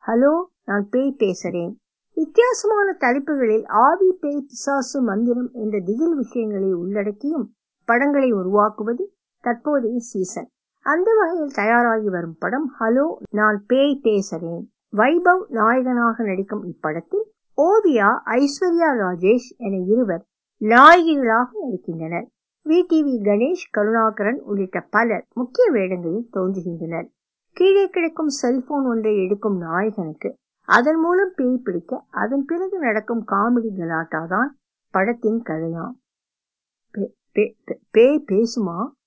hello நான் பேய் பேசுறேன் வித்தியாசமான தலைப்புகளில் ஆவி பேய் பிசாசு மந்திரம் என்ற திகில் விஷயங்களை உள்ளடக்கியும் படங்களை உருவாக்குவது தற்போதைய சீசன் அந்த வகையில் தயாராகி வரும் படம் ஹலோ நான் பேய் பேசுறேன் வைபவ் நாயகனாக நடிக்கும் இப்படத்தில் ஓவியா ஐஸ்வர்யா ராஜேஷ் என இருவர் நாயகிகளாக நடிக்கின்றனர் வி டிவி கணேஷ் கருணாகரன் உள்ளிட்ட பலர் முக்கிய வேடங்களில் தோன்றுகின்றனர் கீழே கிடைக்கும் செல்போன் ஒன்றை எடுக்கும் நாயகனுக்கு அதன் மூலம் பேய் பிடிக்க அதன் பிறகு நடக்கும் காமெடி கலாட்டாதான் படத்தின் கதையாம் பேய் பேசுமா